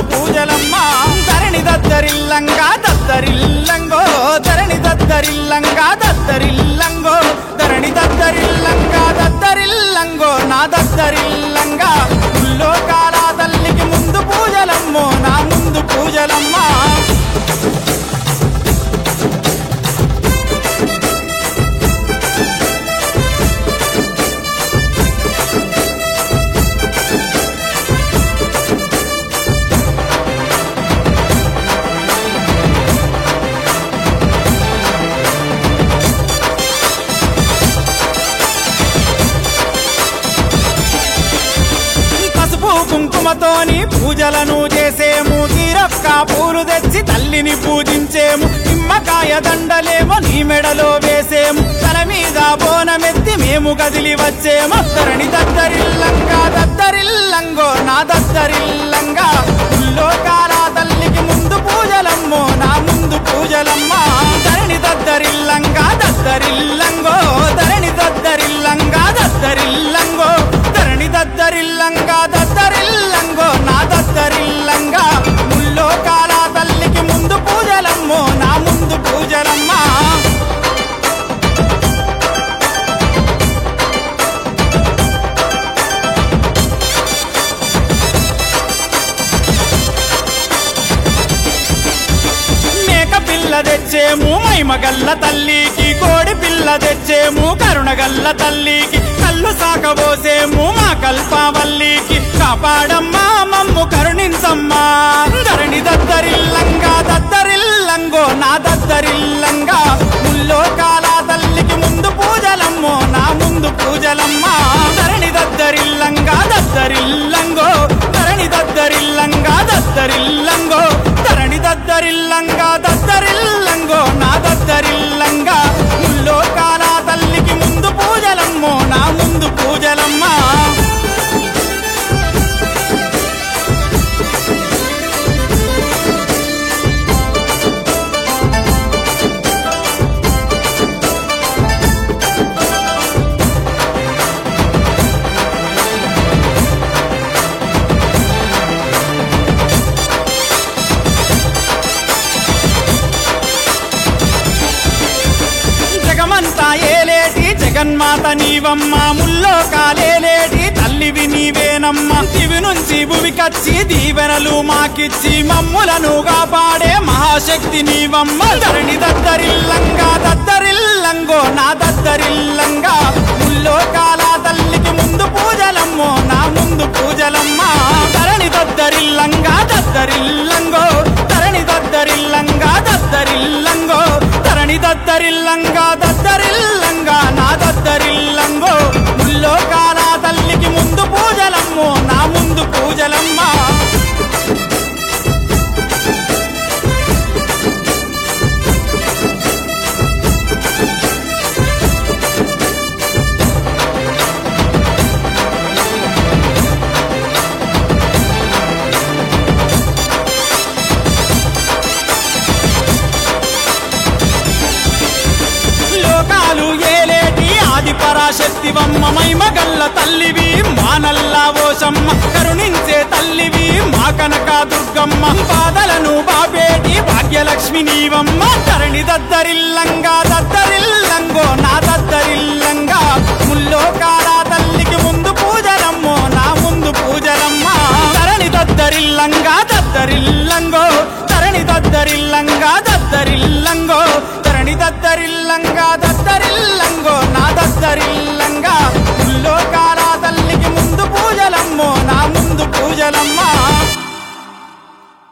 పూజలమ్మా ధరణి దద్దరిల్లంగా దద్దరిల్లంగో ధరణి దద్దరిల్లంగా దద్దరిల్లంగో ధరణి దద్దరిల్లంగా దద్దరిల్లంగో నా దద్దరిల్లంగా లోకాల తల్లికి ముందు పూజలమ్మో నా ముందు పూజలమ్మా పసుపు కుంకుమతోని పూజలను చేసేము తీరొక్క పూలు తెచ్చి తల్లిని పూజించేము నిమ్మకాయ దండలేమో నీ మెడలో వేసేము తల మీద బోనమెత్తి మేము కదిలి వచ్చేము ధరణి దద్దరిల్లంగా దద్దరిల్లంగో నా దద్దరిల్లంగా లోకాల తల్లికి ముందు పూజలమ్మో నా ముందు పూజలమ్మా ధరణి దద్దరిల్లంగా దద్దరిల్లంగో ధరణి దద్దరిల్లంగా దద్దరిల్లంగో ధరణి దద్దరిల్లంగా దద్దరిల్లంగో నా దద్దరిల్లంగా ముల్లోకాల తల్లికి ముందు పూజలమ్మో నా ముందు పూజలమ్మా మేక పిల్ల తెచ్చేము మైమగల్ల తల్లికి కోడి పిల్ల తెచ్చేము కరుణగల్ల తల్లికి కళ్ళు సాకబోసేము మా కల్పావల్లికి కాపాడమ్మా మమ్ము కరుణించమ్మా ధరణి దద్దరిల్లంగా దద్దరిల్లంగో నా దద్దరిల్లంగా ముల్లోకాల తల్లికి ముందు పూజలమ్మో నా ముందు పూజలమ్మా ధరణి దద్దరిల్లంగా దద్దరిల్లంగో ధరణి దద్దరిల్లంగా దద్దరిల్లంగో ధరణి దద్దరిల్లంగా దద్దరిల్లంగో నా దద్దరిల్లంగా ముల్లోకాల తల్లికి ముందు పూజలమ్మో నా ముందు పూజలమ్మా జగమంతా ఏలేటి జగన్మాత నీవమ్మ ముల్లో కాలేలేటి తల్లివి నీవేనమ్మ ఇవి నుంచి భువికచ్చి దీవెనలు మాకిచ్చి మమ్ములను కాపాడే మహాశక్తి నీవమ్మ ధరణి దద్దరిల్లంగా దద్దరిల్లంగో నా దద్దరిల్లంగా ముల్లో కాల తల్లికి ముందు పూజలమ్మో నా ముందు పూజలమ్మా ధరణి దద్దరిల్లంగా దద్దరిల్లంగో ధరణి దద్దరిల్లంగా దద్దరిల్లంగో ధరణి దద్దరిల్లంగా దద్దరిల్లంగా నా దద్దరిల్లంగో ముల్లోకాల తల్లికి ముందు పూజలమ్మో నా ముందు పూజలమ్మా లోకాలు ఏలేటి ఆది పరాశక్తివమ్మ మైమగల్ల తల్లివి మానల్లా ఓసమ్మ కరుణించే తల్లివి మా కనక దుర్గమ్మ బాధలను బాపేటి భాగ్యలక్ష్మి నీవమ్మ ధరణి దద్దరిల్లంగా దద్దరిల్లంగో నా దద్దరిల్లంగా ముల్లోకాల తల్లికి ముందు పూజలమ్మో నా ముందు పూజలమ్మా ధరణి దద్దరిల్లంగా దద్దరిల్లంగో ధరణి దద్దరిల్లంగా దద్దరిల్లంగో ధరణి దద్దరిల్లంగా దద్దరిల్లంగో నా దద్దరిల్లంగా ముల్లోకాల తల్లికి ముందు పూజలమ్మో నా ముందు పూజలమ్మా